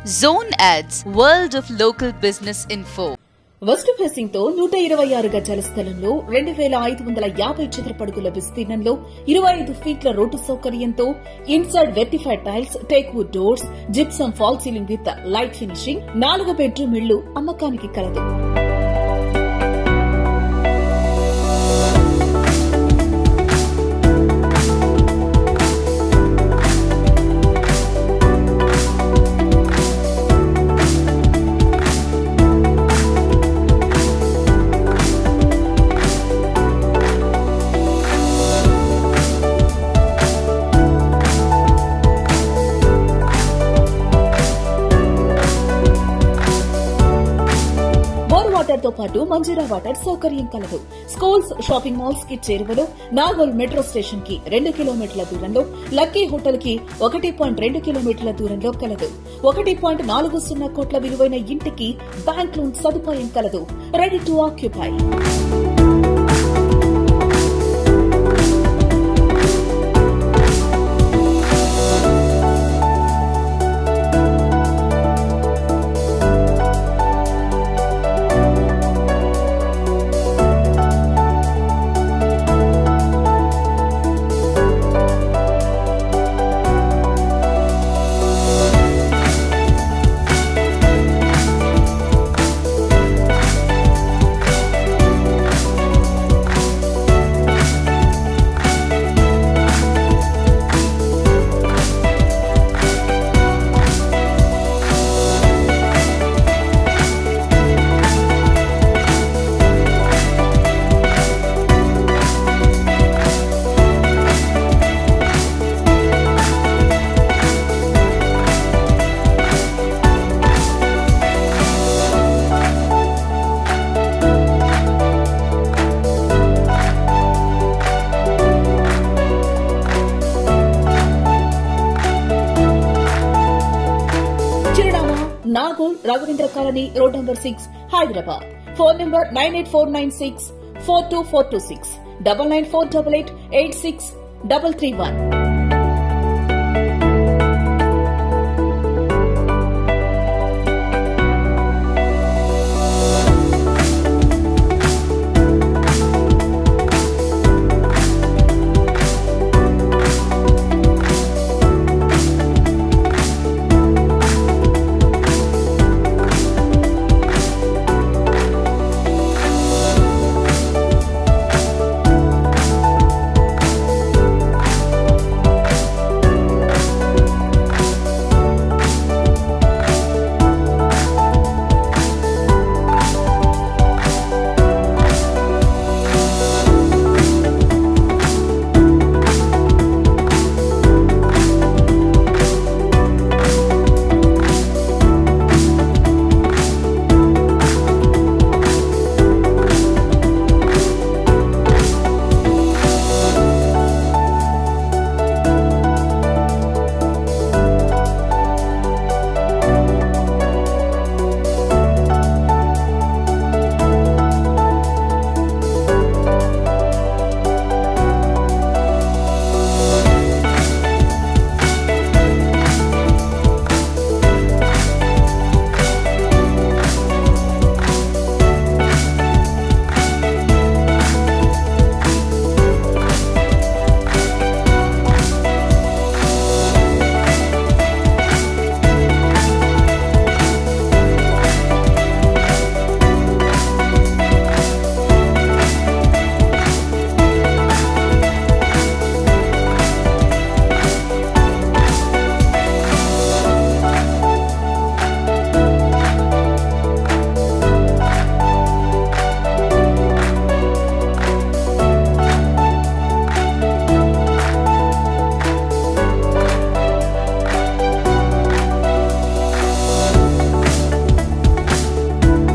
Zone Ads, World of Local Business Info. West facing తో నూట ఇరవై ఆరు గజాల స్థలంలో రెండు వేల ఐదు వందల యాభై చదరపడుగుల విస్తీర్ణంలో ఇరవై ఐదు ఫీట్ల రోడ్డు సౌకర్యంతో inside vitrified tiles teak wood doors gypsum fall ceiling with light finishing నాలుగు బెడ్రూమ్ ఇళ్లు అమ్మకానికి కలదు బోర్ వాటర్ తో పాటు మంజీరా వాటర్ సౌకర్యం కలదు స్కూల్స్ షాపింగ్ మాల్స్ కి చేరువలో నాగోల్ మెట్రో స్టేషన్ కి రెండు కిలోమీటర్ల దూరంలో లక్కీ హోటల్ కి ఒకటి పాయింట్ రెండు కిలోమీటర్ల దూరంలో కలదు ఒకటి పాయింట్ నాలుగు సున్నా కోట్ల విలువైన ఇంటికి బ్యాంక్ లోన్ సదుపాయం కలదు రెడీ టు ఆక్యుపై చిరునామా Nagole Raghavendra colony road number six Hyderabad phone number nine eight four nine six four two four two six double nine four double eight eight six double three one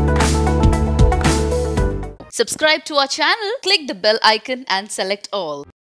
Subscribe to our channel, click the bell icon and select all.